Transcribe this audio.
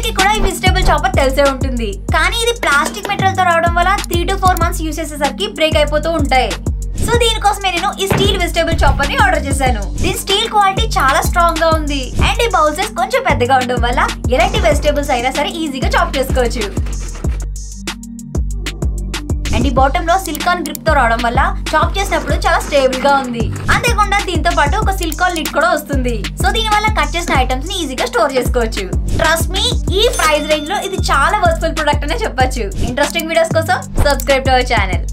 అందరికీ కూడా ఈ వెజిటేబుల్ చాపర్ తెలిసే ఉంటుంది కానీ ఇది ప్లాస్టిక్ మెటీరియల్ తో రావడం వల్ల three to four months use చేసేసరికి బ్రేక్ అయిపోతూ ఉంటాయి సో దీనికోసమే నేను ఈ స్టీల్ వెజిటేబుల్ చాపర్ ని ఆర్డర్ చేశాను దీని స్టీల్ క్వాలిటీ చాలా స్ట్రాంగ్ గా ఉంది అండ్ ఈ బౌల్సెస్ కొంచెం పెద్దగా ఉండడం వల్ల ఎలాంటి వెజిటేబుల్స్ అయినా సరే ఈజీగా చాప్ చేసుకోవచ్చు అండ్ ఈ బాటమ్ లో సిలికాన్ గ్రిప్ తో రావడం వల్ల చాప్ చేసినప్పుడు చాలా స్టేబుల్ గా ఉంది అంతేకాకుండా దీంతో పాటు ఒక సిలికాన్ లిడ్ కూడా వస్తుంది సో దీని వల్ల కట్ చేసిన ఐటమ్స్ ని ఈజీగా స్టోర్ చేసుకోవచ్చు ట్రస్ట్ మీ ఈ ప్రైస్ రేంజ్ లో ఇది చాలా వర్స్ఫుల్ ప్రొడక్ట్ అనే చెప్పొచ్చు ఇంట్రెస్టింగ్ వీడియోస్ కోసం సబ్స్క్రైబ్ టు అవర్ ఛానల్